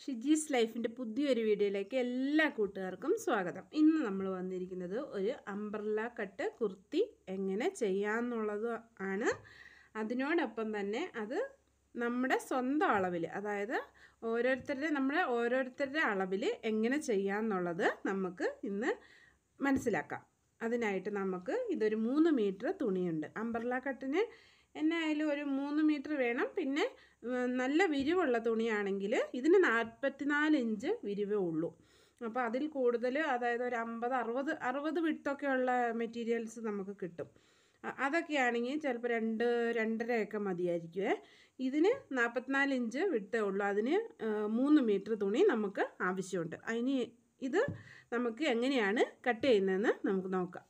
ഷിജീസ് ലൈഫിൻ്റെ പുതിയൊരു വീഡിയോയിലേക്ക് എല്ലാ കൂട്ടുകാർക്കും സ്വാഗതം ഇന്ന് നമ്മൾ വന്നിരിക്കുന്നത് ഒരു അംബ്രല്ല കട്ട് കുർത്തി എങ്ങനെ ചെയ്യാമെന്നുള്ളത് ആണ് അതിനോടൊപ്പം തന്നെ അത് നമ്മുടെ സ്വന്തം അളവിൽ അതായത് ഓരോരുത്തരുടെ നമ്മുടെ ഓരോരുത്തരുടെ അളവിൽ എങ്ങനെ ചെയ്യാമെന്നുള്ളത് നമുക്ക് ഇന്ന് മനസ്സിലാക്കാം അതിനായിട്ട് നമുക്ക് ഇതൊരു മൂന്ന് മീറ്റർ തുണിയുണ്ട് അംബ്രല്ല കട്ടിന് എന്നായാലും ഒരു മൂന്ന് മീറ്റർ വേണം പിന്നെ ഉം, നല്ല വിരിവുള്ള തുണിയാണെങ്കിൽ ഇതിന് നാൽപ്പത്തിനാല് ഇഞ്ച് വിരിവേ ഉള്ളൂ അപ്പോൾ അതിൽ കൂടുതൽ അതായത് ഒരു അമ്പത് അറുപത് അറുപത് വിട്ടൊക്കെ ഉള്ള മെറ്റീരിയൽസ് നമുക്ക് കിട്ടും അ- അതൊക്കെയാണെങ്കിൽ ചിലപ്പോൾ രണ്ട് രണ്ടരയൊക്കെ മതിയായിരിക്കുമേ ഇതിന് നാൽപ്പത്തിനാല് ഇഞ്ച് വിട്ടേ ഉള്ളൂ അതിന് ആ, മൂന്ന് മീറ്റർ തുണി നമുക്ക് ആവശ്യമുണ്ട് അതിന് ഇത് നമുക്ക് എങ്ങനെയാണ് കട്ട് ചെയ്യുന്നതെന്ന് നമുക്ക് നോക്കാം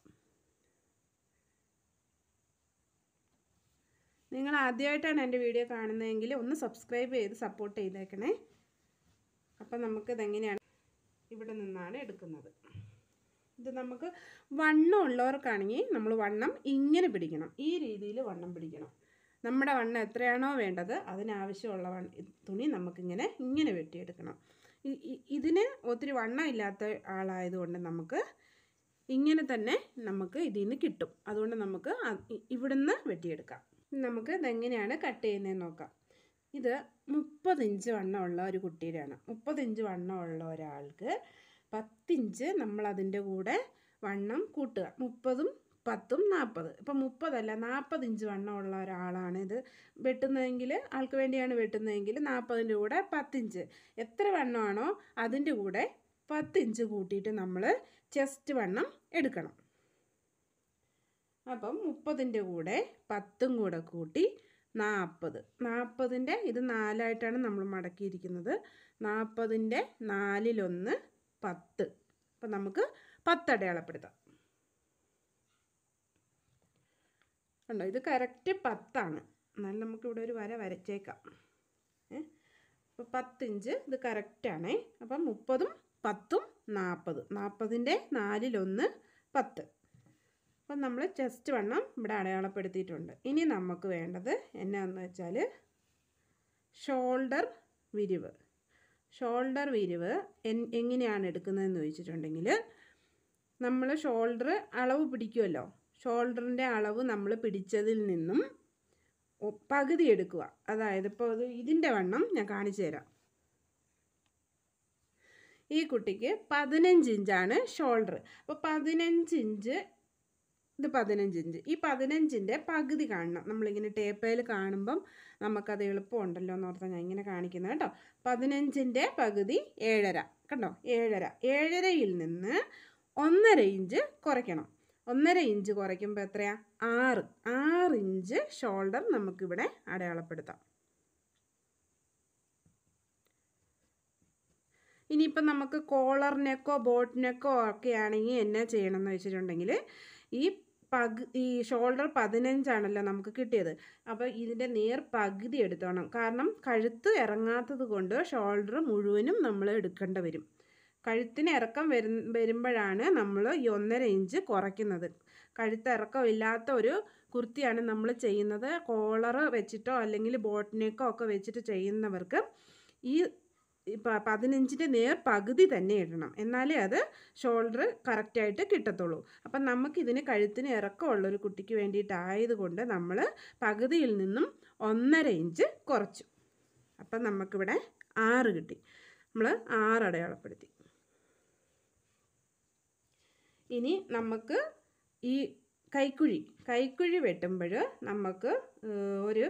നിങ്ങൾ ആദ്യമായിട്ടാണ് എൻ്റെ വീഡിയോ കാണുന്നതെങ്കിൽ ഒന്ന് സബ്സ്ക്രൈബ് ചെയ്ത് സപ്പോർട്ട് ചെയ്തേക്കണേ അപ്പം നമുക്കിതെങ്ങനെയാണ് ഇവിടെ നിന്നാണ് എടുക്കുന്നത് ഇത് നമുക്ക് വണ്ണം ഉള്ളവർക്കാണെങ്കിൽ നമ്മൾ വണ്ണം ഇങ്ങനെ പിടിക്കണം ഈ രീതിയിൽ വണ്ണം പിടിക്കണം നമ്മുടെ വണ്ണം എത്രയാണോ വേണ്ടത് അതിനാവശ്യമുള്ള വണ്ണ തുണി നമുക്കിങ്ങനെ ഇങ്ങനെ വെട്ടിയെടുക്കണം ഇ- ഇ- ഇതിന് ഒത്തിരി വണ്ണം ഇല്ലാത്ത ആളായതുകൊണ്ട് നമുക്ക് ഇങ്ങനെ തന്നെ നമുക്ക് ഇതിൽ നിന്ന് കിട്ടും അതുകൊണ്ട് നമുക്ക് അത് ഇ- ഇവിടുന്ന് വെട്ടിയെടുക്കാം നമുക്ക് ഇതെങ്ങനെയാണ് കട്ട് ചെയ്യുന്നതെന്ന് നോക്കാം ഇത് മുപ്പത് ഇഞ്ച് വണ്ണമുള്ള ഒരു കുട്ടിയുടെയാണ് മുപ്പത് ഇഞ്ച് വണ്ണമുള്ള ഒരാൾക്ക് പത്തിഞ്ച് നമ്മൾ അതിൻ്റെ കൂടെ വണ്ണം കൂട്ടുക മുപ്പതും പത്തും നാൽപ്പത് ഇപ്പം മുപ്പതല്ല നാൽപ്പത് ഇഞ്ച് വണ്ണമുള്ള ഒരാളാണ് ഇത് വെട്ടുന്നതെങ്കിൽ ആൾക്ക് വേണ്ടിയാണ് വെട്ടുന്നതെങ്കിൽ നാൽപ്പതിൻ്റെ കൂടെ പത്തിഞ്ച് എത്ര വണ്ണമാണോ അതിൻ്റെ കൂടെ പത്തിഞ്ച് കൂട്ടിയിട്ട് നമ്മൾ ചെസ്റ്റ് വണ്ണം എടുക്കണം അപ്പം മുപ്പതിൻ്റെ കൂടെ പത്തും കൂടെ കൂട്ടി നാൽപ്പത് നാൽപ്പതിൻ്റെ ഇത് നാലായിട്ടാണ് നമ്മൾ മടക്കിയിരിക്കുന്നത് നാൽപ്പതിൻ്റെ നാലിലൊന്ന് പത്ത് അപ്പം നമുക്ക് പത്ത് അടയാളപ്പെടുത്താം കണ്ടോ ഇത് കറക്റ്റ് പത്താണ് എന്നാലും നമുക്കിവിടെ ഒരു വര വരച്ചേക്കാം ഏ അപ്പോൾ പത്തിഞ്ച് ഇത് കറക്റ്റാണേ അപ്പം മുപ്പതും പത്തും നാൽപ്പത് നാൽപ്പതിൻ്റെ നാലിലൊന്ന് പത്ത് അപ്പം നമ്മൾ ചെസ്റ്റ് വണ്ണം ഇവിടെ അടയാളപ്പെടുത്തിയിട്ടുണ്ട് ഇനി നമുക്ക് വേണ്ടത് എന്നാന്ന് വെച്ചാൽ ഷോൾഡർ വിരിവ് ഷോൾഡർ വിരിവ് എൻ- എങ്ങനെയാണ് എടുക്കുന്നതെന്ന് ചോദിച്ചിട്ടുണ്ടെങ്കിൽ നമ്മൾ ഷോൾഡർ അളവ് പിടിക്കുമല്ലോ ഷോൾഡറിൻ്റെ അളവ് നമ്മൾ പിടിച്ചതിൽ നിന്നും ഒ- പകുതി എടുക്കുക അതായത് ഇപ്പോൾ ഇത് ഇതിൻ്റെ വണ്ണം ഞാൻ കാണിച്ചു തരാം ഈ കുട്ടിക്ക് പതിനഞ്ച് ഇഞ്ചാണ് ഷോൾഡർ അപ്പോൾ പതിനഞ്ച് ഇഞ്ച് ഇത് പതിനഞ്ച് ഇഞ്ച് ഈ പതിനഞ്ചിൻ്റെ പകുതി കാണണം നമ്മളിങ്ങനെ ടേപ്പയിൽ കാണുമ്പം നമുക്കത് എളുപ്പമുണ്ടല്ലോ എന്ന് ഓർത്താൽ ഞാൻ ഇങ്ങനെ കാണിക്കുന്നത് കേട്ടോ പതിനഞ്ചിൻ്റെ പകുതി ഏഴര കണ്ടോ ഏഴര ഏഴരയിൽ നിന്ന് ഒന്നര ഇഞ്ച് കുറയ്ക്കണം ഒന്നര ഇഞ്ച് കുറയ്ക്കുമ്പോൾ എത്രയാ ആറ് ആറ് ഇഞ്ച് ഷോൾഡർ നമുക്കിവിടെ അടയാളപ്പെടുത്താം ഇനിയിപ്പം നമുക്ക് കോളർ നെക്കോ ബോട്ട് നെക്കോ ഒക്കെ ആണെങ്കിൽ എന്നാ ചെയ്യണമെന്ന് വെച്ചിട്ടുണ്ടെങ്കിൽ ഈ പകു ഈ ഷോൾഡർ പതിനഞ്ചാണല്ലോ നമുക്ക് കിട്ടിയത് അപ്പോൾ ഇതിൻ്റെ നേർ പകുതി എടുത്തോണം കാരണം കഴുത്ത് ഇറങ്ങാത്തത് കൊണ്ട് ഷോൾഡർ മുഴുവനും നമ്മൾ എടുക്കേണ്ട വരും കഴുത്തിന് ഇറക്കം വരും വരുമ്പോഴാണ് നമ്മൾ ഈ ഒന്നര ഇഞ്ച് കുറയ്ക്കുന്നത് കഴുത്ത് ഇറക്കമില്ലാത്ത ഒരു കുർത്തിയാണ് നമ്മൾ ചെയ്യുന്നത് കോളർ വെച്ചിട്ടോ അല്ലെങ്കിൽ ബോട്ടിനേക്കോ ഒക്കെ വെച്ചിട്ട് ചെയ്യുന്നവർക്ക് ഈ ഇപ്പം പതിനഞ്ചിൻ്റെ നേർ പകുതി തന്നെ ഇടണം എന്നാലേ അത് ഷോൾഡർ കറക്റ്റായിട്ട് കിട്ടത്തുള്ളൂ അപ്പം നമുക്കിതിന് കഴുത്തിന് ഇറക്കമുള്ളൊരു കുട്ടിക്ക് വേണ്ടിയിട്ടായതുകൊണ്ട് നമ്മൾ പകുതിയിൽ നിന്നും ഒന്നര ഇഞ്ച് കുറച്ചു അപ്പം നമുക്കിവിടെ ആറ് കിട്ടി നമ്മൾ ആറ് അടയാളപ്പെടുത്തി ഇനി നമുക്ക് ഈ കൈക്കുഴി കൈക്കുഴി വെട്ടുമ്പോൾ നമുക്ക് ഏഹ്, ഒരു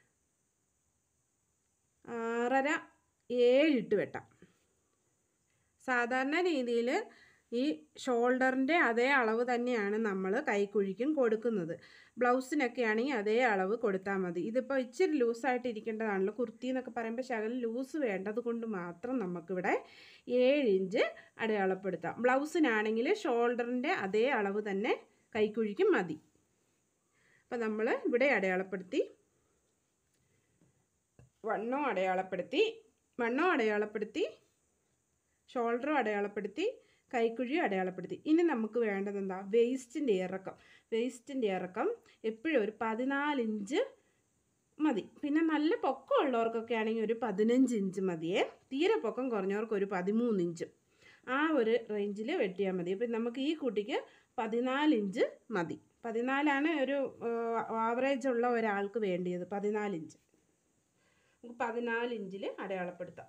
ആറര ഏഴിട്ട് വെട്ടാം സാധാരണ രീതിയിൽ ഈ ഷോൾഡറിൻ്റെ അതേ അളവ് തന്നെയാണ് നമ്മൾ കൈക്കുഴിക്കും കൊടുക്കുന്നത് ബ്ലൗസിനൊക്കെ ആണെങ്കിൽ അതേ അളവ് കൊടുത്താൽ മതി ഇതിപ്പോൾ ഇച്ചിരി ലൂസായിട്ട് ഇരിക്കേണ്ടതാണല്ലോ കുർത്തി എന്നൊക്കെ പറയുമ്പോൾ ശകലം ലൂസ് വേണ്ടത് കൊണ്ട് മാത്രം നമുക്കിവിടെ ഏഴ് ഇഞ്ച് അടയാളപ്പെടുത്താം ബ്ലൗസിനാണെങ്കിൽ ഷോൾഡറിൻ്റെ അതേ അളവ് തന്നെ കൈക്കുഴിക്കും മതി അപ്പം നമ്മൾ ഇവിടെ അടയാളപ്പെടുത്തി വണ്ണം അടയാളപ്പെടുത്തി വണ്ണം അടയാളപ്പെടുത്തി ഷോൾഡറും അടയാളപ്പെടുത്തി കൈക്കുഴിയും അടയാളപ്പെടുത്തി ഇനി നമുക്ക് വേണ്ടത് എന്താ വേസ്റ്റിൻ്റെ ഇറക്കം വേസ്റ്റിൻ്റെ ഇറക്കം എപ്പോഴും ഒരു പതിനാല് ഇഞ്ച് മതി പിന്നെ നല്ല പൊക്കം ഉള്ളവർക്കൊക്കെ ആണെങ്കിൽ ഒരു പതിനഞ്ച് ഇഞ്ച് മതിയേ തീരെ പൊക്കം കുറഞ്ഞവർക്ക് ഒരു പതിമൂന്ന് ഇഞ്ച് ആ ഒരു റേഞ്ചിൽ വെട്ടിയാൽ മതി അപ്പം നമുക്ക് ഈ കുട്ടിക്ക് പതിനാല് ഇഞ്ച് മതി പതിനാലാണ് ഒരു ആവറേജ് ഉള്ള ഒരാൾക്ക് വേണ്ടിയത് പതിനാല് ഇഞ്ച് നമുക്ക് പതിനാല് ഇഞ്ചിൽ അടയാളപ്പെടുത്താം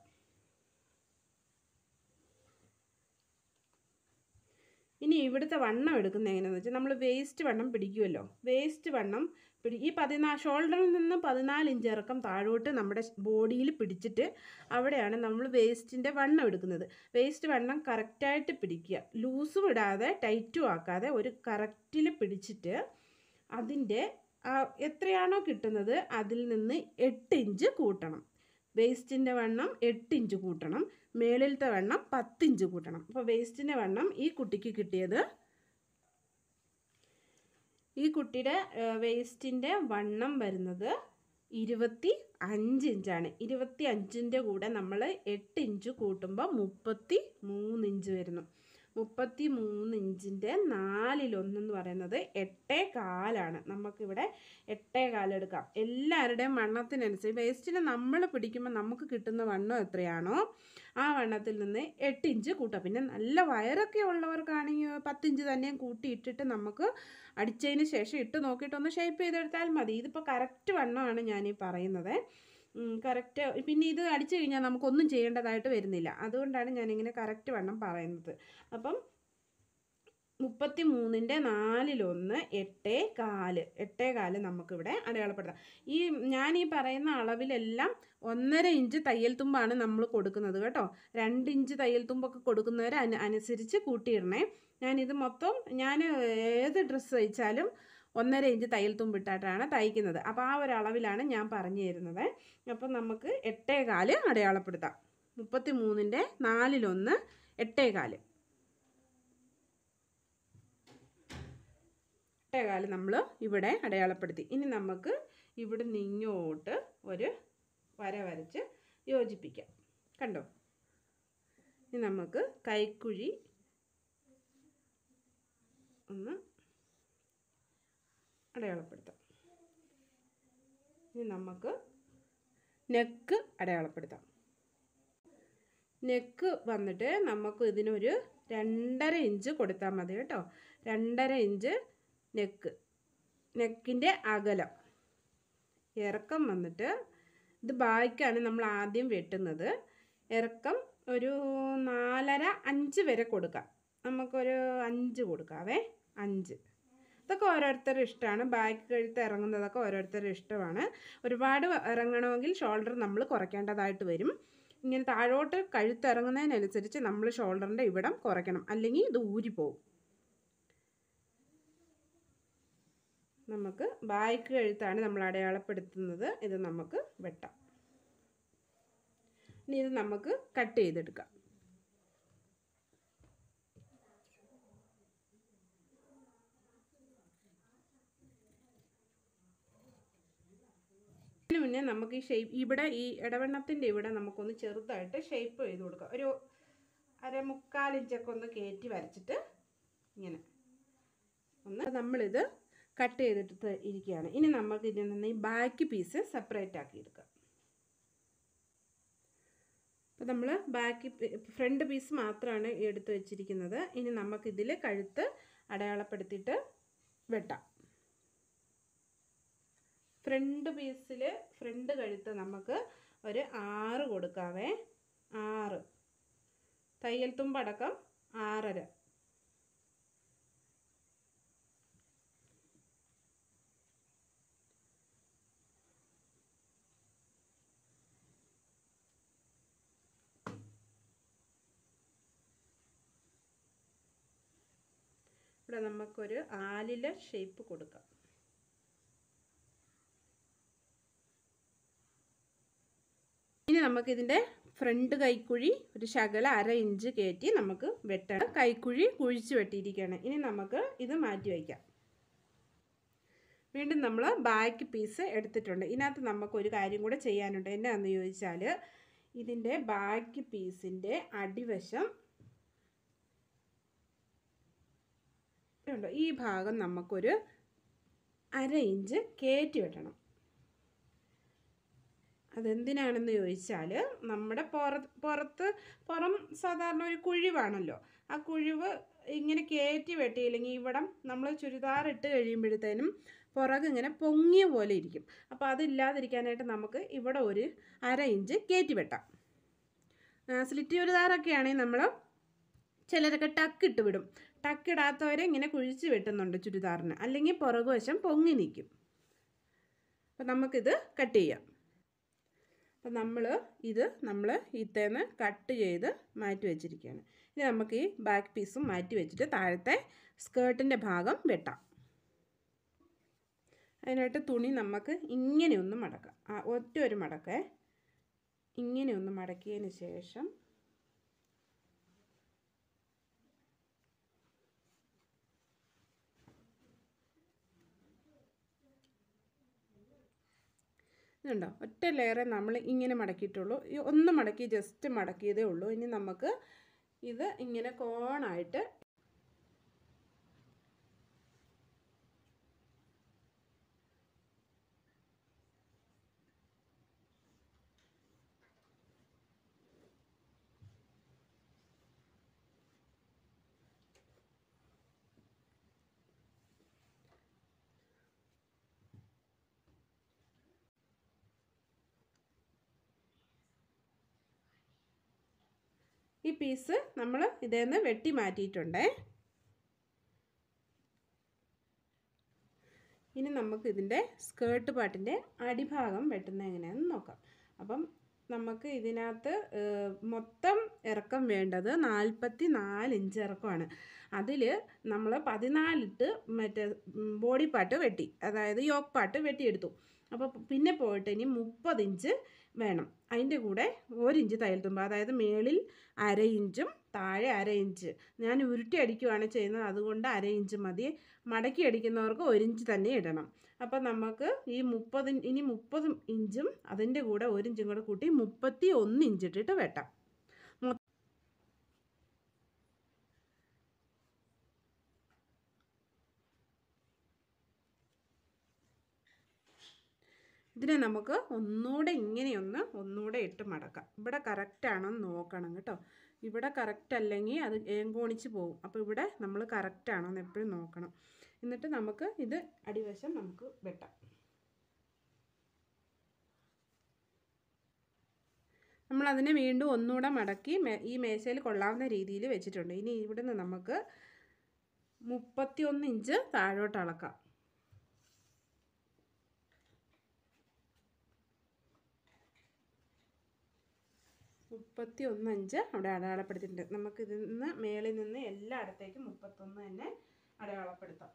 ഇനി ഇവിടുത്തെ വണ്ണം എടുക്കുന്നത് എങ്ങനെയാണെന്ന് വെച്ചാൽ നമ്മൾ വേസ്റ്റ് വണ്ണം പിടിക്കുമല്ലോ വേസ്റ്റ് വണ്ണം പിടി ഈ പതിനാ ഷോൾഡറിൽ നിന്ന് പതിനാല് ഇഞ്ച് ഇറക്കം താഴോട്ട് നമ്മുടെ ബോഡിയിൽ പിടിച്ചിട്ട് അവിടെയാണ് നമ്മൾ വേസ്റ്റിൻ്റെ വണ്ണം എടുക്കുന്നത് വേസ്റ്റ് വണ്ണം കറക്റ്റായിട്ട് പിടിക്കുക ലൂസും ഇടാതെ ടൈറ്റും ആക്കാതെ ഒരു കറക്റ്റിൽ പിടിച്ചിട്ട് അതിൻ്റെ എത്രയാണോ കിട്ടുന്നത് അതിൽ നിന്ന് എട്ട് ഇഞ്ച് കൂട്ടണം വേസ്റ്റിൻ്റെ വണ്ണം എട്ട് ഇഞ്ച് കൂട്ടണം മേളിലത്തെ വണ്ണം പത്തിഞ്ച് കൂട്ടണം അപ്പോൾ വേസ്റ്റിൻ്റെ വണ്ണം ഈ കുട്ടിക്ക് കിട്ടിയത് ഈ കുട്ടിയുടെ വേസ്റ്റിൻ്റെ വണ്ണം വരുന്നത് ഇരുപത്തി അഞ്ച് ഇഞ്ചാണ് ഇരുപത്തി അഞ്ചിൻ്റെ കൂടെ നമ്മൾ എട്ട് ഇഞ്ച് കൂട്ടുമ്പോൾ മുപ്പത്തി മൂന്ന് ഇഞ്ച് വരുന്നു മുപ്പത്തി മൂന്ന് ഇഞ്ചിൻ്റെ നാലിലൊന്നെന്ന് പറയുന്നത് എട്ടേ കാലാണ് നമുക്കിവിടെ എട്ടേ കാലെടുക്കാം എല്ലാവരുടെയും വണ്ണത്തിനനുസരിച്ച് വേസ്റ്റിന് നമ്മൾ പിടിക്കുമ്പോൾ നമുക്ക് കിട്ടുന്ന വണ്ണം എത്രയാണോ ആ വണ്ണത്തിൽ നിന്ന് എട്ട് ഇഞ്ച് കൂട്ടാം പിന്നെ നല്ല വയറൊക്കെ ഉള്ളവർക്കാണെങ്കിൽ പത്തിഞ്ച് തന്നെയും കൂട്ടിയിട്ടിട്ട് നമുക്ക് അടിച്ചതിന് ശേഷം ഇട്ട് നോക്കിയിട്ടൊന്ന് ഷേപ്പ് ചെയ്തെടുത്താൽ മതി ഇതിപ്പോൾ കറക്റ്റ് വണ്ണമാണ് ഞാൻ ഈ പറയുന്നത് കറക്റ്റ് പിന്നെ ഇത് അടിച്ചു കഴിഞ്ഞാൽ നമുക്കൊന്നും ചെയ്യേണ്ടതായിട്ട് വരുന്നില്ല അതുകൊണ്ടാണ് ഞാനിങ്ങനെ കറക്റ്റ് വണ്ണം പറയുന്നത് അപ്പം മുപ്പത്തി മൂന്നിൻ്റെ നാലിലൊന്ന് എട്ടേ കാല് എട്ടേ കാല് നമുക്കിവിടെ അടയാളപ്പെടുത്താം ഈ ഞാൻ ഈ പറയുന്ന അളവിലെല്ലാം ഒന്നര ഇഞ്ച് തയ്യൽ തുമ്പാണ് നമ്മൾ കൊടുക്കുന്നത് കേട്ടോ രണ്ട് ഇഞ്ച് തയ്യൽ തുമ്പൊക്കെ കൊടുക്കുന്നവർ അനു അനുസരിച്ച് കൂട്ടിയിടണേ ഞാനിത് മൊത്തം ഞാൻ ഏത് ഡ്രസ്സ് തയ്ച്ചാലും ഒന്നര ഇഞ്ച് തയ്യൽ തുമ്പിട്ടായിട്ടാണ് തയ്ക്കുന്നത് അപ്പോൾ ആ ഒരു അളവിലാണ് ഞാൻ പറഞ്ഞു തരുന്നത് അപ്പം നമുക്ക് എട്ടേ കാല് അടയാളപ്പെടുത്താം മുപ്പത്തി മൂന്നിൻ്റെ നാലിലൊന്ന് എട്ടേ കാല് എട്ടേകാല് നമ്മൾ ഇവിടെ അടയാളപ്പെടുത്തി ഇനി നമുക്ക് ഇവിടെ നിങ്ങോട്ട് ഒരു വര വരച്ച് യോജിപ്പിക്കാം കണ്ടോ ഇനി നമുക്ക് കൈക്കുഴി ഒന്ന് അടയാളപ്പെടുത്താം ഇനി നമുക്ക് നെക്ക് അടയാളപ്പെടുത്താം നെക്ക് വന്നിട്ട് നമുക്ക് ഇതിനൊരു രണ്ടര ഇഞ്ച് കൊടുത്താൽ മതി കേട്ടോ രണ്ടര ഇഞ്ച് നെക്ക് നെക്കിൻ്റെ അകലം ഇറക്കം വന്നിട്ട് ഇത് ബായ്ക്കാണ് നമ്മൾ ആദ്യം വെട്ടുന്നത് ഇറക്കം ഒരു നാലര അഞ്ച് വരെ കൊടുക്കാം നമുക്കൊരു അഞ്ച് കൊടുക്കാവേ അഞ്ച് ഇതൊക്കെ ഓരോരുത്തരുടെ ഇഷ്ടമാണ് ബാക്ക് കഴുത്ത് ഇറങ്ങുന്നതൊക്കെ ഓരോരുത്തരുടെ ഇഷ്ടമാണ് ഒരുപാട് ഇറങ്ങണമെങ്കിൽ ഷോൾഡർ നമ്മൾ കുറയ്ക്കേണ്ടതായിട്ട് വരും ഇങ്ങനെ താഴോട്ട് കഴുത്ത് ഇറങ്ങുന്നതിനനുസരിച്ച് നമ്മൾ ഷോൾഡറിൻ്റെ ഇവിടം കുറയ്ക്കണം അല്ലെങ്കിൽ ഇത് ഊരിപ്പോവും നമുക്ക് ബാക്ക് കഴുത്താണ് നമ്മൾ അടയാളപ്പെടുത്തുന്നത് ഇത് നമുക്ക് വെട്ടാം ഇനി ഇത് നമുക്ക് കട്ട് ചെയ്തെടുക്കാം അതിന് മുന്നേ നമുക്ക് ഈ ഷേപ്പ് ഇവിടെ ഈ ഇടവണ്ണത്തിൻ്റെ ഇവിടെ നമുക്കൊന്ന് ചെറുതായിട്ട് ഷേപ്പ് ചെയ്ത് കൊടുക്കാം ഒരു അര മുക്കാൽ ഇഞ്ചൊക്കെ ഒന്ന് കയറ്റി വരച്ചിട്ട് ഇങ്ങനെ ഒന്ന് നമ്മളിത് കട്ട് ചെയ്തിട്ട് ഇരിക്കുകയാണ് ഇനി നമുക്ക് ഇതിൽ നിന്ന് ഈ ബാക്ക് പീസ് സെപ്പറേറ്റ് ആക്കി എടുക്കാം അപ്പോൾ നമ്മൾ ബാക്ക് ഫ്രണ്ട് പീസ് മാത്രമാണ് എടുത്ത് വെച്ചിരിക്കുന്നത് ഇനി നമുക്കിതിൽ കഴുത്ത് അടയാളപ്പെടുത്തിയിട്ട് വെട്ടാം ഫ്രണ്ട് പീസിൽ ഫ്രണ്ട് കഴുത്ത് നമുക്ക് ഒരു ആറ് കൊടുക്കാവേ ആറ് തയ്യൽ തുമ്പടക്കം ആറര ഇവിടെ നമുക്കൊരു ആലില ഷേപ്പ് കൊടുക്കാം ഇനി നമുക്കിതിൻ്റെ ഫ്രണ്ട് കൈക്കുഴി ഒരു ശകല അര ഇഞ്ച് കയറ്റി നമുക്ക് വെട്ടണം കൈക്കുഴി കുഴിച്ച് വെട്ടിയിരിക്കുകയാണ് ഇനി നമുക്ക് ഇത് മാറ്റി വയ്ക്കാം വീണ്ടും നമ്മൾ ബാക്ക് പീസ് എടുത്തിട്ടുണ്ട് ഇതിനകത്ത് നമുക്കൊരു കാര്യം കൂടെ ചെയ്യാനുണ്ട് എന്നാന്ന് ചോദിച്ചാൽ ഇതിൻ്റെ ബാക്ക് പീസിൻ്റെ അടിവശം ഉണ്ടോ ഈ ഭാഗം നമുക്കൊരു അര ഇഞ്ച് കയറ്റി വെട്ടണം അതെന്തിനാണെന്ന് ചോദിച്ചാൽ നമ്മുടെ പുറ പുറത്ത് പുറം സാധാരണ ഒരു കുഴിവാണല്ലോ ആ കുഴിവ് ഇങ്ങനെ കയറ്റി വെട്ടിയില്ലെങ്കിൽ ഇവിടം നമ്മൾ ചുരിദാർ ഇട്ട് കഴിയുമ്പോഴത്തേനും പുറകെ ഇങ്ങനെ പൊങ്ങിയ പോലെ ഇരിക്കും അപ്പോൾ അതില്ലാതിരിക്കാനായിട്ട് നമുക്ക് ഇവിടെ ഒരു അര ഇഞ്ച് കയറ്റി വെട്ടാം ആ, സ്ലിറ്റ് ചുരിദാറൊക്കെ ആണെങ്കിൽ നമ്മൾ ചിലരൊക്കെ ടക്ക് ഇട്ട് വിടും ടക്ക് ഇടാത്തവരെ ഇങ്ങനെ കുഴിച്ച് വെട്ടുന്നുണ്ട് ചുരിദാറിന് അല്ലെങ്കിൽ പുറകുവശം പൊങ്ങി നിൽക്കും അപ്പം നമുക്കിത് കട്ട് ചെയ്യാം അപ്പം നമ്മൾ ഇത് നമ്മൾ ഇത്തേന്ന് കട്ട് ചെയ്ത് മാറ്റി വെച്ചിരിക്കുകയാണ് ഇനി നമുക്ക് ഈ ബാക്ക് പീസും മാറ്റി വെച്ചിട്ട് താഴത്തെ സ്കേർട്ടിൻ്റെ ഭാഗം വെട്ടാം അതിനായിട്ട് തുണി നമുക്ക് ഇങ്ങനെ ഒന്ന് മടക്കാം ആ ഒറ്റ ഒരു മടക്കേ ഇങ്ങനെ ഒന്ന് മടക്കിയതിന് ശേഷം ഇതുണ്ടോ ഒറ്റ ലെയറെ നമ്മൾ ഇങ്ങനെ മടക്കിയിട്ടുള്ളൂ ഈ ഒന്ന് മടക്കി ജസ്റ്റ് മടക്കിയതേ ഉള്ളൂ ഇനി നമുക്ക് ഇത് ഇങ്ങനെ കോണായിട്ട് ഈ പീസ് നമ്മൾ ഇതേന്ന് വെട്ടി മാറ്റിയിട്ടുണ്ടേ ഇനി നമുക്ക് ഇതിൻ്റെ സ്കേർട്ട് പാട്ടിൻ്റെ അടിഭാഗം വെട്ടുന്നത് എങ്ങനെയാണെന്ന് നോക്കാം അപ്പം നമുക്ക് ഇതിനകത്ത് ഏഹ്, മൊത്തം ഇറക്കം വേണ്ടത് നാൽപ്പത്തി നാല് ഇഞ്ച് ഇറക്കമാണ് അതിൽ നമ്മൾ പതിനാലിട്ട് മറ്റേ ബോഡി പാട്ട് വെട്ടി അതായത് യോക്ക് പാട്ട് വെട്ടിയെടുത്തു അപ്പോൾ പിന്നെ പോയിട്ട് ഇനി മുപ്പത് ഇഞ്ച് വേണം അതിൻ്റെ കൂടെ ഒരു ഇഞ്ച് തയ്യൽ തുമ്പ് അതായത് മേളിൽ അര ഇഞ്ചും താഴെ അര ഇഞ്ച് ഞാൻ ഉരുട്ടി അടിക്കുവാണ് ചെയ്യുന്നത് അതുകൊണ്ട് അര ഇഞ്ച് മതി മടക്കി അടിക്കുന്നവർക്ക് ഒരു ഇഞ്ച് തന്നെ ഇടണം അപ്പം നമുക്ക് ഈ മുപ്പത് ഇനി മുപ്പത് ഇഞ്ചും അതിൻ്റെ കൂടെ ഒരു ഇഞ്ചും കൂടെ കൂട്ടി മുപ്പത്തി ഒന്ന് ഇഞ്ച് ഇട്ടിട്ട് വെട്ടാം മൊ- ഇതിനെ നമുക്ക് ഒന്നുകൂടെ ഇങ്ങനെയൊന്ന് ഒന്നുകൂടെ ഇട്ട് മടക്കാം ഇവിടെ കറക്റ്റ് ആണോ എന്ന് നോക്കണം കേട്ടോ ഇവിടെ കറക്റ്റ് അല്ലെങ്കിൽ അത് ഏങ്കോണിച്ച് പോകും അപ്പോൾ ഇവിടെ നമ്മൾ കറക്റ്റ് ആണോ എന്ന് എപ്പോഴും നോക്കണം എന്നിട്ട് നമുക്ക് ഇത് അടിവശം നമുക്ക് വെട്ടാം നമ്മൾ അതിനെ വീണ്ടും ഒന്നുകൂടെ മടക്കി മേ- ഈ മേശയിൽ കൊള്ളാവുന്ന രീതിയിൽ വെച്ചിട്ടുണ്ട് ഇനി ഇവിടുന്ന് നമുക്ക് മുപ്പത്തിയൊന്ന് ഇഞ്ച് താഴോട്ട് അളക്കാം മുപ്പത്തി ഒന്ന് അഞ്ച് അവിടെ അടയാളപ്പെടുത്തിയിട്ടുണ്ട് നമുക്ക് ഇതിൽ നിന്ന് മേളിൽ നിന്ന് എല്ലായിടത്തേക്കും മുപ്പത്തൊന്ന് തന്നെ അടയാളപ്പെടുത്താം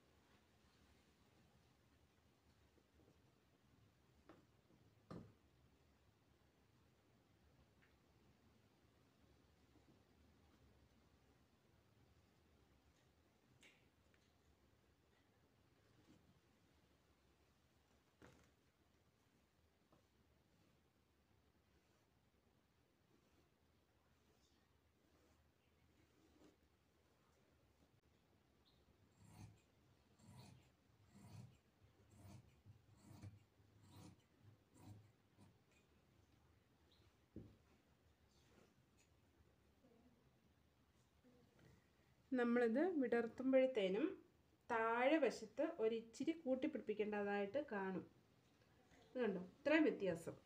നമ്മളിത് വിടർത്തുമ്പോഴത്തേനും താഴെ വശത്ത് ഒരിച്ചിരി കൂട്ടിപ്പിടിപ്പിക്കേണ്ടതായിട്ട് കാണും ഇത് കണ്ടോ ഇത്രയും വ്യത്യാസം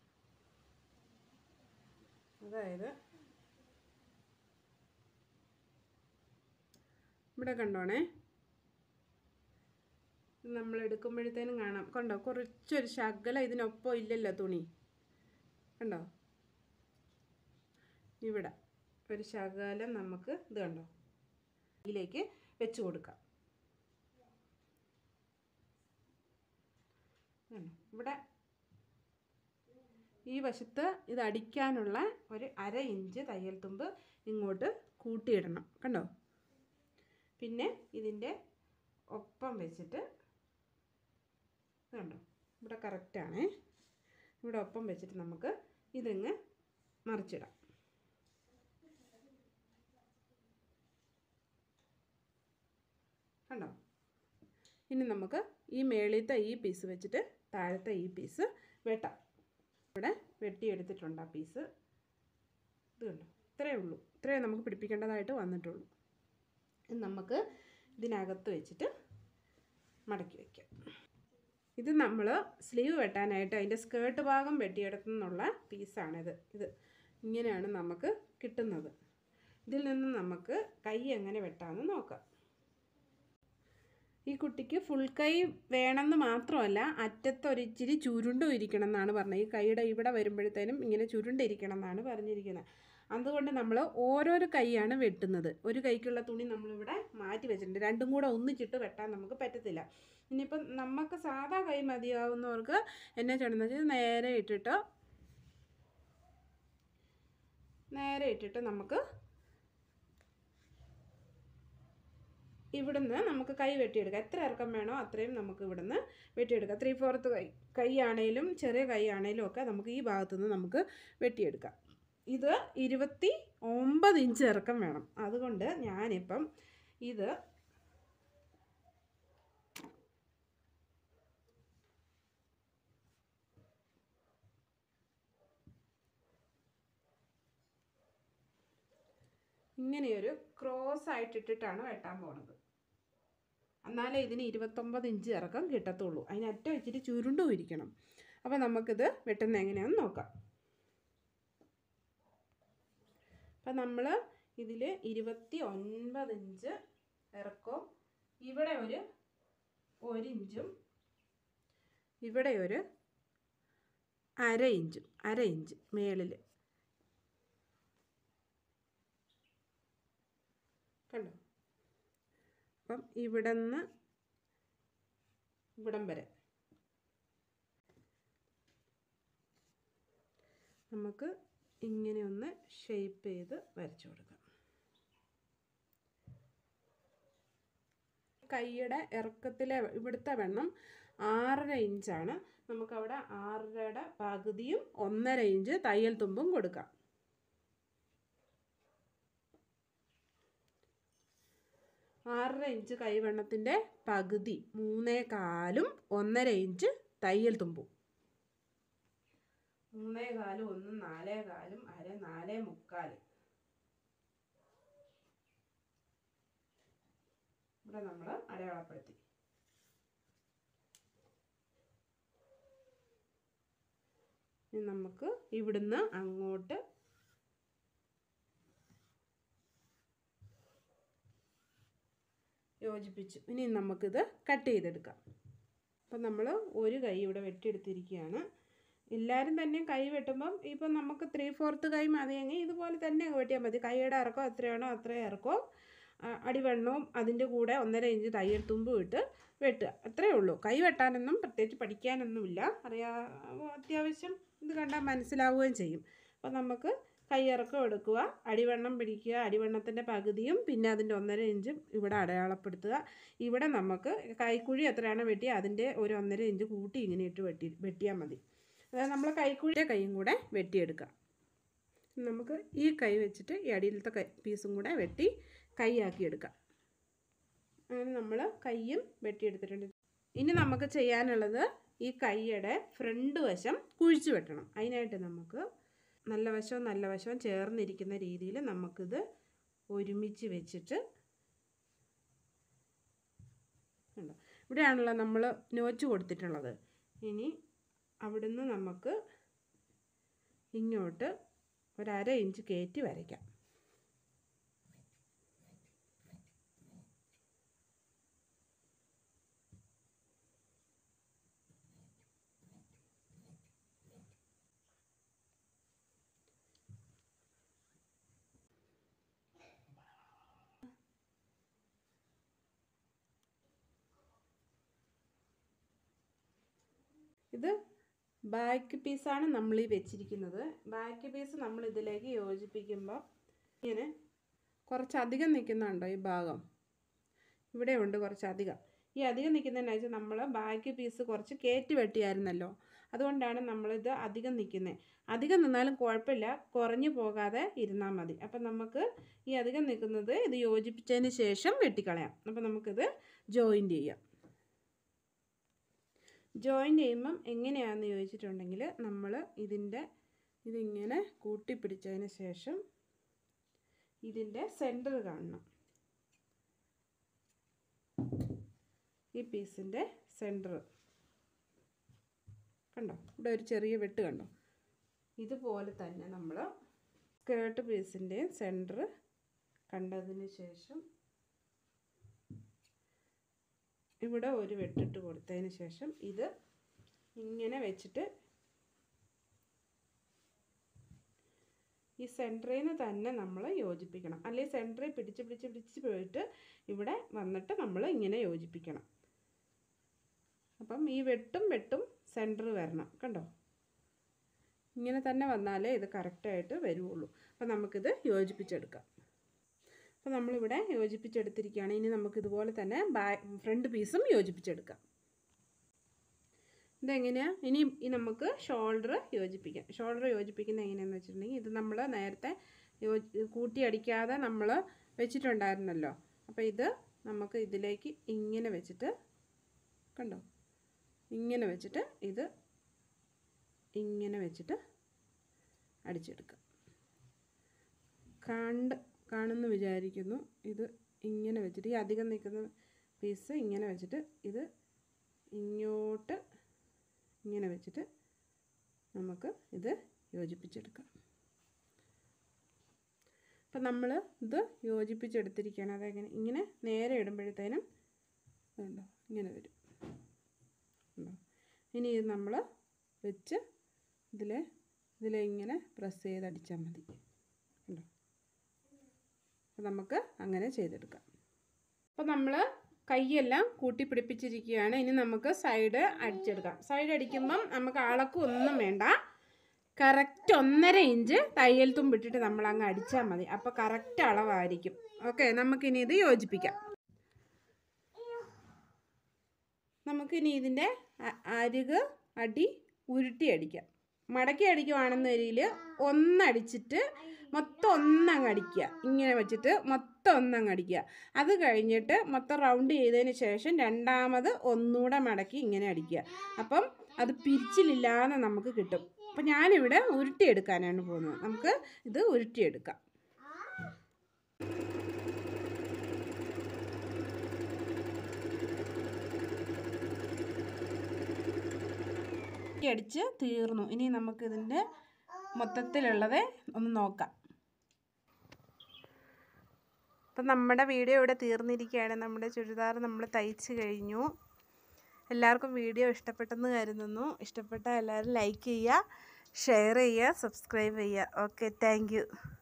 അതായത് ഇവിടെ കണ്ടോണേ ഇത് നമ്മൾ എടുക്കുമ്പോഴത്തേനും കാണാം കണ്ടോ കുറച്ചൊരു ശകലം ഇതിനൊപ്പം ഇല്ലല്ലോ തുണി കണ്ടോ ഇവിടെ ഒരു ശകലം നമുക്ക് ഇത് കണ്ടോ ഇതിലേക്ക് വെച്ച് കൊടുക്കാം കണ്ടോ? ഇവിടെ ഈ വശത്ത് ഇത് അടിക്കാനുള്ള ഒരു അര ഇഞ്ച് തയ്യൽ തുമ്പ് ഇങ്ങോട്ട് കൂട്ടിയിടണം കണ്ടോ പിന്നെ ഇതിൻ്റെ ഒപ്പം വെച്ചിട്ട് ഇത് കണ്ടോ ഇവിടെ കറക്റ്റാണേ ഇവിടെ ഒപ്പം വെച്ചിട്ട് നമുക്ക് ഇതിങ്ങ് മറിച്ചിടാം കണ്ടോ ഇനി നമുക്ക് ഈ മേളിലത്തെ ഈ പീസ് വെച്ചിട്ട് താഴത്തെ ഈ പീസ് വെട്ടാം ഇവിടെ വെട്ടിയെടുത്തിട്ടുണ്ട് ആ പീസ് ഇത് കണ്ടോ ഇത്രയേ ഉള്ളൂ ഇത്രയേ നമുക്ക് പിടിപ്പിക്കേണ്ടതായിട്ട് വന്നിട്ടുള്ളൂ ഇത് നമുക്ക് ഇതിനകത്ത് വെച്ചിട്ട് മടക്കി വയ്ക്കാം ഇത് നമ്മൾ സ്ലീവ് വെട്ടാനായിട്ട് അതിൻ്റെ സ്കേർട്ട് ഭാഗം വെട്ടിയെടുത്തുന്നുള്ള പീസാണിത് ഇത് ഇങ്ങനെയാണ് നമുക്ക് കിട്ടുന്നത് ഇതിൽ നിന്ന് നമുക്ക് കൈ എങ്ങനെ വെട്ടാമെന്ന് നോക്കാം ഈ കുട്ടിക്ക് ഫുൾ കൈ വേണമെന്ന് മാത്രമല്ല അറ്റത്തൊരിച്ചിരി ചുരുണ്ടും ഇരിക്കണം എന്നാണ് പറഞ്ഞത് ഈ കൈയുടെ ഇവിടെ വരുമ്പോഴത്തേനും ഇങ്ങനെ ചുരുണ്ടിരിക്കണം എന്നാണ് പറഞ്ഞിരിക്കുന്നത് അതുകൊണ്ട് നമ്മൾ ഓരോരോ കൈയാണ് വെട്ടുന്നത് ഒരു കൈക്കുള്ള തുണി നമ്മളിവിടെ മാറ്റി വെച്ചിട്ടുണ്ട് രണ്ടും കൂടെ ഒന്നിച്ചിട്ട് വെട്ടാൻ നമുക്ക് പറ്റത്തില്ല ഇനിയിപ്പം നമുക്ക് സാധാ കൈ മതിയാവുന്നവർക്ക് എന്നെ ചെയ്യണമെന്ന് വെച്ചാൽ നേരെ ഇട്ടിട്ട് നേരെ ഇട്ടിട്ട് നമുക്ക് ഇവിടുന്ന് നമുക്ക് കൈ വെട്ടിയെടുക്കാം എത്ര ഇറക്കം വേണോ അത്രയും നമുക്ക് ഇവിടുന്ന് വെട്ടിയെടുക്കാം ത്രീ ഫോർത്ത് കൈ കൈ ആണേലും ചെറിയ കൈ ആണേലും ഒക്കെ നമുക്ക് ഈ ഭാഗത്തുനിന്ന് നമുക്ക് വെട്ടിയെടുക്കാം ഇത് ഇരുപത്തി ഒമ്പത് ഇഞ്ച് ഇറക്കം വേണം അതുകൊണ്ട് ഞാനിപ്പം ഇത് ഇങ്ങനെയൊരു ക്രോസ് ആയിട്ടിട്ടിട്ടാണ് വെട്ടാൻ പോണത് എന്നാലേ ഇതിന് ഇരുപത്തൊമ്പത് ഇഞ്ച് ഇറക്കം കിട്ടത്തുള്ളൂ അതിനറ്റം ഇച്ചിരി ചുരുണ്ടും ഇരിക്കണം അപ്പോൾ നമുക്കിത് വെട്ടുന്ന എങ്ങനെയാണെന്ന് നോക്കാം അപ്പം നമ്മൾ ഇതിൽ ഇരുപത്തി ഒൻപത് ഇഞ്ച് ഇറക്കവും ഇവിടെ ഒരു ഒരു ഇഞ്ചും ഇവിടെ ഒരു അര ഇഞ്ചും അര ഇഞ്ച് മേളിൽ കണ്ടോ അപ്പം ഇവിടെ നിന്ന് ഇവിടം വരെ നമുക്ക് ഇങ്ങനെ ഒന്ന് ഷേപ്പ് ചെയ്ത് വരച്ചു കൊടുക്കാം കൈയുടെ ഇറക്കത്തിലെ ഇവിടുത്തെ വെണ്ണം ആറര ഇഞ്ചാണ് നമുക്കവിടെ ആറരയുടെ പകുതിയും ഒന്നര ഇഞ്ച് തയ്യൽ തുമ്പും കൊടുക്കാം ആറര ഇഞ്ച് കൈവണ്ണത്തിൻ്റെ പകുതി മൂന്നേ കാലും ഒന്നര ഇഞ്ച് തയ്യൽ തുമ്പും മൂന്നേ കാലും ഒന്ന് നാലേ കാലും അര നാലേ മുക്കാൽ ഇവിടെ നമ്മൾ അടയാളപ്പെടുത്തി ഇനി നമുക്ക് ഇവിടുന്ന് അങ്ങോട്ട് യോജിപ്പിച്ചു ഇനി നമുക്കിത് കട്ട് ചെയ്തെടുക്കാം അപ്പം നമ്മൾ ഒരു കൈ ഇവിടെ വെട്ടിയെടുത്തിരിക്കുകയാണ് എല്ലാവരും തന്നെ കൈ വെട്ടുമ്പം ഇപ്പം നമുക്ക് ത്രീ ഫോർത്ത് കൈ മതിയെങ്കിൽ ഇതുപോലെ തന്നെ വെട്ടിയാൽ മതി കൈയുടെ ഇറക്കം എത്രയാണോ അത്രയും ഇറക്കവും അടിവണ്ണവും അതിൻ്റെ കൂടെ ഒന്നര ഇഞ്ച് തയ്യൽ തുമ്പും ഇട്ട് വെട്ടുക അത്രയേ ഉള്ളൂ കൈ വെട്ടാനൊന്നും പ്രത്യേകിച്ച് പഠിക്കാനൊന്നുമില്ല അറിയാ അത്യാവശ്യം ഇത് കണ്ടാൽ മനസ്സിലാവുകയും ചെയ്യും അപ്പം നമുക്ക് കൈയിറക്കം എടുക്കുക അടിവണ്ണം പിടിക്കുക അടിവണ്ണത്തിൻ്റെ പകുതിയും പിന്നെ അതിൻ്റെ ഒന്നര ഇഞ്ചും ഇവിടെ അടയാളപ്പെടുത്തുക ഇവിടെ നമുക്ക് കൈക്കുഴി എത്രയാണോ വെട്ടിയ അതിൻ്റെ ഒരു ഒന്നര ഇഞ്ച് കൂട്ടി ഇങ്ങനെ ഇട്ട് വെട്ടി വെട്ടിയാൽ മതി അതായത് നമ്മൾ കൈക്കുഴിയുടെ കൈയും കൂടെ വെട്ടിയെടുക്കുക നമുക്ക് ഈ കൈ വെച്ചിട്ട് ഈ അടിയിലത്തെ കൈ പീസും കൂടെ വെട്ടി കൈയാക്കി എടുക്കാം അങ്ങനെ നമ്മൾ കൈയും വെട്ടിയെടുത്തിട്ടുണ്ട് ഇനി നമുക്ക് ചെയ്യാനുള്ളത് ഈ കൈയുടെ ഫ്രണ്ട് വശം കുഴിച്ച് വെട്ടണം അതിനായിട്ട് നമുക്ക് നല്ല വശവും നല്ല വശവും ചേർന്നിരിക്കുന്ന രീതിയിൽ നമുക്കിത് ഒരുമിച്ച് വെച്ചിട്ട് ഉണ്ടോ ഇവിടെയാണല്ലോ നമ്മൾ നോച്ച് കൊടുത്തിട്ടുള്ളത് ഇനി അവിടുന്ന് നമുക്ക് ഇങ്ങോട്ട് ഒരര ഇഞ്ച് കയറ്റി വരയ്ക്കാം ഇത് ബാക്ക് പീസാണ് നമ്മൾ ഈ വെച്ചിരിക്കുന്നത് ബാക്ക് പീസ് നമ്മൾ ഇതിലേക്ക് യോജിപ്പിക്കുമ്പോൾ ഇങ്ങനെ കുറച്ചധികം നിൽക്കുന്നുണ്ടോ ഈ ഭാഗം ഇവിടെ ഉണ്ട് കുറച്ചധികം ഈ അധികം നിൽക്കുന്നതിന് വെച്ചാൽ നമ്മൾ ബാക്ക് പീസ് കുറച്ച് കയറ്റി വെട്ടിയായിരുന്നല്ലോ അതുകൊണ്ടാണ് നമ്മളിത് അധികം നിൽക്കുന്നത് അധികം നിന്നാലും കുഴപ്പമില്ല കുറഞ്ഞു പോകാതെ ഇരുന്നാൽ മതി അപ്പം നമുക്ക് ഈ അധികം നിൽക്കുന്നത് ഇത് യോജിപ്പിച്ചതിന് ശേഷം വെട്ടിക്കളയാം അപ്പം നമുക്കിത് ജോയിൻറ്റ് ചെയ്യാം ജോയിൻ ചെയ്യുമ്പം എങ്ങനെയാണെന്ന് ചോദിച്ചിട്ടുണ്ടെങ്കിൽ നമ്മൾ ഇതിൻ്റെ ഇതിങ്ങനെ കൂട്ടിപ്പിടിച്ചതിന് ശേഷം ഇതിൻ്റെ സെൻറ്റർ കാണണം ഈ പീസിൻ്റെ സെൻറ്റർ കണ്ടോ ഇവിടെ ഒരു ചെറിയ വെട്ട് കണ്ടോ ഇതുപോലെ തന്നെ നമ്മൾ സ്കേർട്ട് പീസിൻ്റെ സെൻറ്റർ കണ്ടതിന് ശേഷം ഇവിടെ ഒരു വെട്ടിട്ട് കൊടുത്തതിന് ശേഷം ഇത് ഇങ്ങനെ വെച്ചിട്ട് ഈ സെൻറ്ററിൽ നിന്ന് തന്നെ നമ്മൾ യോജിപ്പിക്കണം അല്ലെങ്കിൽ സെൻറ്ററിൽ പിടിച്ച് പിടിച്ച് പിടിച്ച് പോയിട്ട് ഇവിടെ വന്നിട്ട് നമ്മൾ ഇങ്ങനെ യോജിപ്പിക്കണം അപ്പം ഈ വെട്ടും വെട്ടും സെൻറ്റർ വരണം കണ്ടോ ഇങ്ങനെ തന്നെ വന്നാലേ ഇത് കറക്റ്റായിട്ട് വരുള്ളൂ അപ്പം നമുക്കിത് യോജിപ്പിച്ചെടുക്കാം അപ്പോൾ നമ്മളിവിടെ യോജിപ്പിച്ചെടുത്തിരിക്കുകയാണ് ഇനി നമുക്കിതുപോലെ തന്നെ ബാ ഫ്രണ്ട് പീസും യോജിപ്പിച്ചെടുക്കാം ഇതെങ്ങനെയാണ് ഇനി ഈ നമുക്ക് ഷോൾഡർ യോജിപ്പിക്കാം ഷോൾഡർ യോജിപ്പിക്കുന്നത് എങ്ങനെയാണെന്ന് വെച്ചിട്ടുണ്ടെങ്കിൽ ഇത് നമ്മൾ നേരത്തെ യോജി കൂട്ടി അടിക്കാതെ നമ്മൾ വെച്ചിട്ടുണ്ടായിരുന്നല്ലോ അപ്പോൾ ഇത് നമുക്ക് ഇതിലേക്ക് ഇങ്ങനെ വെച്ചിട്ട് കണ്ടോ ഇങ്ങനെ വെച്ചിട്ട് ഇത് ഇങ്ങനെ വെച്ചിട്ട് അടിച്ചെടുക്കാം കണ്ട് കാണുന്നു വിചാരിക്കുന്നു ഇത് ഇങ്ങനെ വെച്ചിട്ട് ഈ അധികം നിൽക്കുന്ന പീസ് ഇങ്ങനെ വെച്ചിട്ട് ഇത് ഇങ്ങോട്ട് ഇങ്ങനെ വെച്ചിട്ട് നമുക്ക് ഇത് യോജിപ്പിച്ചെടുക്കാം അപ്പം നമ്മൾ ഇത് യോജിപ്പിച്ചെടുത്തിരിക്കുകയാണ് അതെങ്ങനെ ഇങ്ങനെ നേരെ ഇടുമ്പോഴത്തേനും ഉണ്ടോ ഇങ്ങനെ വരും ഉണ്ടോ ഇനി ഇത് നമ്മൾ വെച്ച് ഇതിൽ ഇതിലെ ഇങ്ങനെ പ്രസ് ചെയ്ത് അടിച്ചാൽ മതി ഉണ്ടോ അപ്പം നമുക്ക് അങ്ങനെ ചെയ്തെടുക്കാം അപ്പോൾ നമ്മൾ കൈയെല്ലാം കൂട്ടി പിടിപ്പിച്ചിരിക്കുകയാണ് ഇനി നമുക്ക് സൈഡ് അടിച്ചെടുക്കാം സൈഡ് അടിക്കുമ്പം നമുക്ക് അളക്കും ഒന്നും വേണ്ട കറക്റ്റ് ഒന്നര ഇഞ്ച് തയ്യൽ തുമ്പിട്ടിട്ട് നമ്മൾ അങ്ങ് അടിച്ചാൽ മതി അപ്പോൾ കറക്റ്റ് അളവായിരിക്കും ഓക്കെ നമുക്കിനി ഇത് യോജിപ്പിക്കാം നമുക്കിനി ഇതിൻ്റെ അരുക് അടി ഉരുട്ടി അടിക്കാം മടക്കി അടിക്കുവാണെന്ന രീതിയിൽ ഒന്നടിച്ചിട്ട് മൊത്തം ഒന്നങ്ങ് അടിക്കുക ഇങ്ങനെ വെച്ചിട്ട് മൊത്തം ഒന്നങ്ങ് അടിക്കുക അത് കഴിഞ്ഞിട്ട് മൊത്തം റൗണ്ട് ചെയ്തതിന് ശേഷം രണ്ടാമത് ഒന്നുകൂടെ മടക്കി ഇങ്ങനെ അടിക്കുക അപ്പം അത് പിരിച്ചിലില്ലാതെ നമുക്ക് കിട്ടും അപ്പം ഞാനിവിടെ ഉരുട്ടിയെടുക്കാനാണ് പോകുന്നത് നമുക്ക് ഇത് ഉരുട്ടിയെടുക്കാം അടിച്ച് തീർന്നു ഇനി നമുക്കിതിൻ്റെ മൊത്തത്തിലുള്ളത് ഒന്ന് നോക്കാം അപ്പം നമ്മുടെ വീഡിയോ ഇവിടെ തീർന്നിരിക്കുകയാണ് നമ്മുടെ ചുരിദാർ നമ്മൾ തയ്ച്ച് കഴിഞ്ഞു എല്ലാവർക്കും വീഡിയോ ഇഷ്ടപ്പെട്ടെന്ന് കരുതുന്നു ഇഷ്ടപ്പെട്ട എല്ലാവരും ലൈക്ക് ചെയ്യുക ഷെയർ ചെയ്യുക സബ്സ്ക്രൈബ് ചെയ്യുക ഓക്കെ താങ്ക്